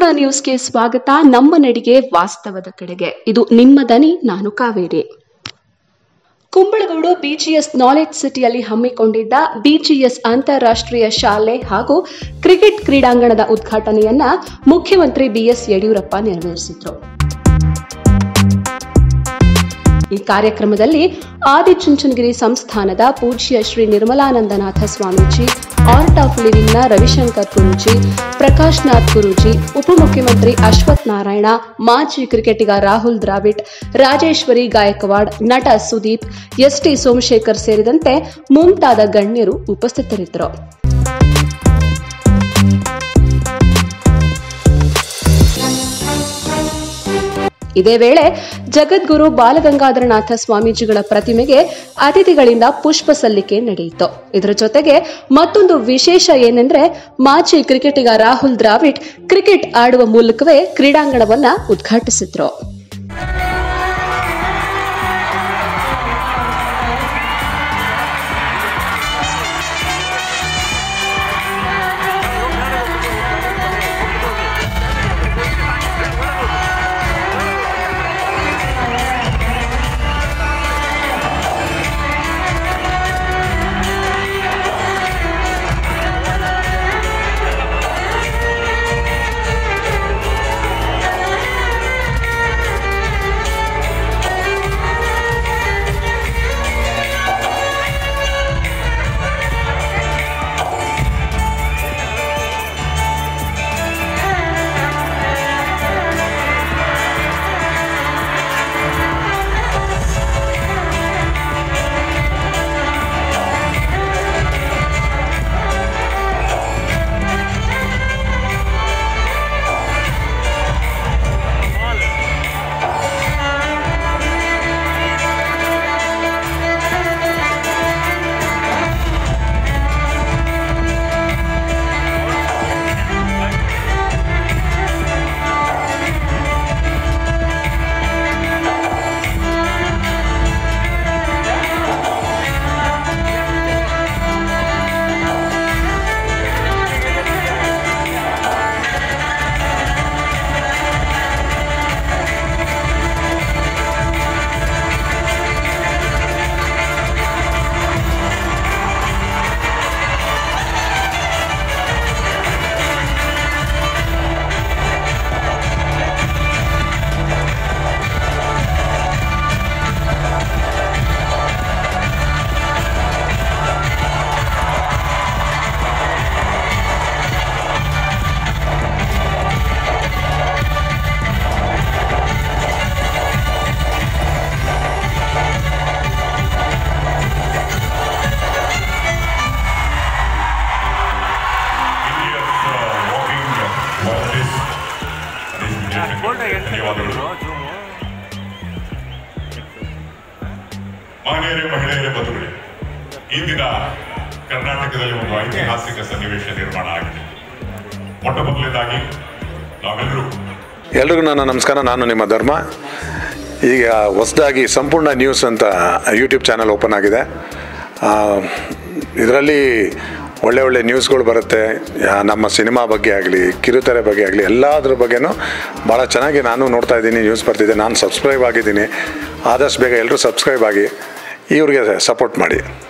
ನ್ಯೂಸ್ಗೆ ಸ್ವಾಗತ ನಮ್ಮ ನಡಿಗೆ ವಾಸ್ತವದ ಕಡೆಗೆ ಇದು ನಿಮ್ಮ ದನಿ ನಾನು ಕಾವೇರಿ ಕುಂಬಳಗೌಡು ಬಿಜಿಎಸ್ ನಾಲೆಜ್ ಸಿಟಿಯಲ್ಲಿ ಹಮ್ಮಿಕೊಂಡಿದ್ದ ಬಿಜಿಎಸ್ ಅಂತಾರಾಷ್ಟ್ರೀಯ ಶಾಲೆ ಹಾಗೂ ಕ್ರಿಕೆಟ್ ಕ್ರೀಡಾಂಗಣದ ಉದ್ಘಾಟನೆಯನ್ನ ಮುಖ್ಯಮಂತ್ರಿ ಬಿಎಸ್ ಯಡಿಯೂರಪ್ಪ ನೆರವೇರಿಸಿದ್ರು ಈ ಕಾರ್ಯಕ್ರಮದಲ್ಲಿ ಆದಿಚುಂಚನಗಿರಿ ಸಂಸ್ಥಾನದ ಪೂಜ್ಯ ಶ್ರೀ ನಿರ್ಮಲಾನಂದನಾಥ ಸ್ವಾಮೀಜಿ ಆರ್ಟ್ ಆಫ್ ಲಿವಿಂಗ್ನ ರವಿಶಂಕರ್ ಗುರೂಜಿ ಪ್ರಕಾಶ್ ನಾಥ್ ಗುರೂಜಿ ಉಪಮುಖ್ಯಮಂತ್ರಿ ಅಶ್ವಥ್ ನಾರಾಯಣ ಮಾಜಿ ಕ್ರಿಕೆಟಿಗ ರಾಹುಲ್ ದ್ರಾವಿಡ್ ರಾಜೇಶ್ವರಿ ಗಾಯಕ್ವಾಡ್ ನಟ ಸುದೀಪ್ ಎಸ್ಟಿ ಸೋಮಶೇಖರ್ ಸೇರಿದಂತೆ ಮುಂತಾದ ಗಣ್ಯರು ಉಪಸ್ಥಿತರಿದ್ದರು ಇದೇ ವೇಳೆ ಜಗದ್ಗುರು ಬಾಲಗಂಗಾಧರನಾಥ ಸ್ವಾಮೀಜಿಗಳ ಪ್ರತಿಮೆಗೆ ಅತಿಥಿಗಳಿಂದ ಪುಷ್ಪ ಸಲ್ಲಿಕೆ ನಡೆಯಿತು ಇದರ ಜೊತೆಗೆ ಮತ್ತೊಂದು ವಿಶೇಷ ಏನೆಂದ್ರೆ ಮಾಜಿ ಕ್ರಿಕೆಟಿಗ ರಾಹುಲ್ ದ್ರಾವಿಡ್ ಕ್ರಿಕೆಟ್ ಆಡುವ ಮೂಲಕವೇ ಕ್ರೀಡಾಂಗಣವನ್ನ ಉದ್ಘಾಟಿಸಿದ್ರು India's uh, walking journalist, ಧನ್ಯವಾದಗಳು ಮಾನ್ಯರೇ ಮಹಿಳೆಯರೇ ಬಂಧುಗಳೇ ಈ ದಿನ ಕರ್ನಾಟಕದಲ್ಲಿ ಒಂದು ಐತಿಹಾಸಿಕ ಸನ್ನಿವೇಶ ನಿರ್ಮಾಣ ಆಗಿದೆ ಮೊಟ್ಟ ಮೊದಲನೇದಾಗಿ ನಾವೆಲ್ಲರೂ ಎಲ್ರಿಗೂ ನನ್ನ ನಮಸ್ಕಾರ ನಾನು ನಿಮ್ಮ ಧರ್ಮ ಈಗ ಹೊಸದಾಗಿ ಸಂಪೂರ್ಣ ನ್ಯೂಸ್ ಅಂತ ಯೂಟ್ಯೂಬ್ ಚಾನಲ್ ಓಪನ್ ಆಗಿದೆ ಇದರಲ್ಲಿ ಒಳ್ಳೆ ಒಳ್ಳೆ ನ್ಯೂಸ್ಗಳು ಬರುತ್ತೆ ಯಾ- ನಮ್ಮ ಸಿನಿಮಾ ಬಗ್ಗೆ ಆಗಲಿ ಕಿರುತೆರೆ ಬಗ್ಗೆ ಆಗಲಿ ಎಲ್ಲದ್ರ ಬಗ್ಗೆನೂ ಭಾಳ ಚೆನ್ನಾಗಿ ನಾನು ನೋಡ್ತಾ ಇದ್ದೀನಿ ನ್ಯೂಸ್ ಬರ್ತಿದೆ ನಾನು ಸಬ್ಸ್ಕ್ರೈಬ್ ಆಗಿದ್ದೀನಿ ಆದಷ್ಟು ಬೇಗ ಎಲ್ಲರೂ ಸಬ್ಸ್ಕ್ರೈಬ್ ಆಗಿ ಇವ್ರಿಗೆ ಸಪೋರ್ಟ್ ಮಾಡಿ